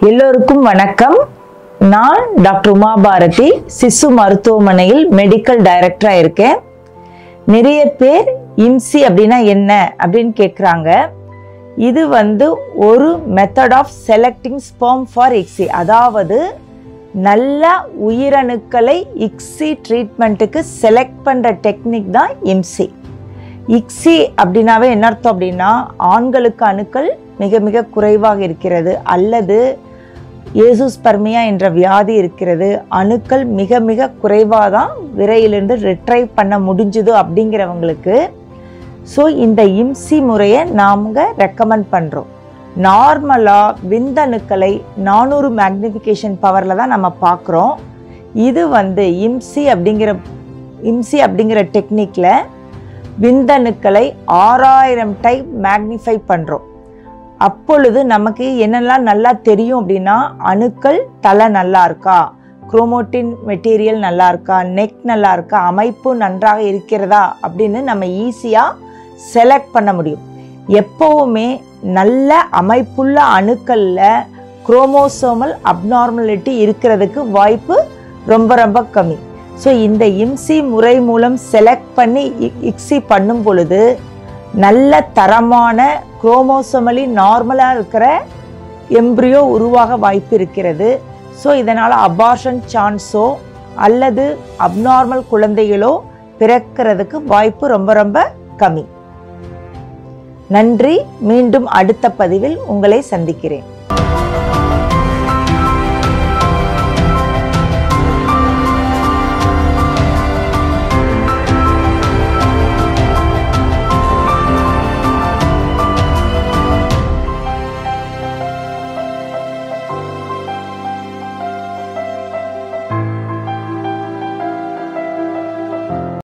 எல்லோருக்கும் வணக்கம் நான் டாக்டர் உமா பாரதி சிசு மருத்துவமனையில் மெடிக்கல் டைரக்டராக இருக்கேன் நிறைய பேர் இம்சி அப்படின்னா என்ன அப்படின்னு கேட்குறாங்க இது வந்து ஒரு method of selecting sperm for ICSI அதாவது நல்ல உயிரணுக்களை இக்ஸி ட்ரீட்மெண்ட்டுக்கு செலக்ட் பண்ணுற டெக்னிக் தான் இம்சி இக்ஸி அப்படின்னாவே என்ன அர்த்தம் அப்படின்னா ஆண்களுக்கு அணுக்கள் மிக மிக குறைவாக இருக்கிறது அல்லது ஏசுஸ்பர்மியா என்ற வியாதி இருக்கிறது அணுக்கள் மிக மிக குறைவாக தான் விரையிலிருந்து ரிட்ரைவ் பண்ண முடிஞ்சுது அப்படிங்கிறவங்களுக்கு ஸோ இந்த இம்சி முறையை நாங்கள் ரெக்கமெண்ட் பண்ணுறோம் நார்மலாக விந்தணுக்களை நானூறு மேக்னிஃபிகேஷன் பவரில் தான் நம்ம பார்க்குறோம் இது வந்து இம்சி அப்படிங்கிற இம்சி அப்படிங்கிற டெக்னிக்கில் விந்தணுக்களை ஆறாயிரம் டைப் மேக்னிஃபை பண்ணுறோம் அப்பொழுது நமக்கு என்னெல்லாம் நல்லா தெரியும் அப்படின்னா அணுக்கள் தலை நல்லா இருக்கா குரோமோட்டின் மெட்டீரியல் நல்லா இருக்கா நெக் நல்லா இருக்கா அமைப்பு நன்றாக இருக்கிறதா அப்படின்னு நம்ம ஈஸியாக செலக்ட் பண்ண முடியும் எப்போவுமே நல்ல அமைப்புள்ள அணுக்களில் குரோமோசோமல் அப்நார்மலிட்டி இருக்கிறதுக்கு வாய்ப்பு ரொம்ப ரொம்ப கம்மி ஸோ இந்த இம்சி முறை மூலம் செலக்ட் பண்ணி இ- இக்ஸி பண்ணும் பொழுது நல்ல தரமான குரோமோசோமலி நார்மலாக இருக்கிற எம்ப்ரியோ உருவாக வாய்ப்பு இருக்கிறது ஸோ இதனால் அபார்ஷன் சான்ஸோ அல்லது அப்நார்மல் குழந்தைகளோ பிறக்கிறதுக்கு வாய்ப்பு ரொம்ப ரொம்ப கம்மி நன்றி மீண்டும் அடுத்த பதிவில் உங்களை சந்திக்கிறேன்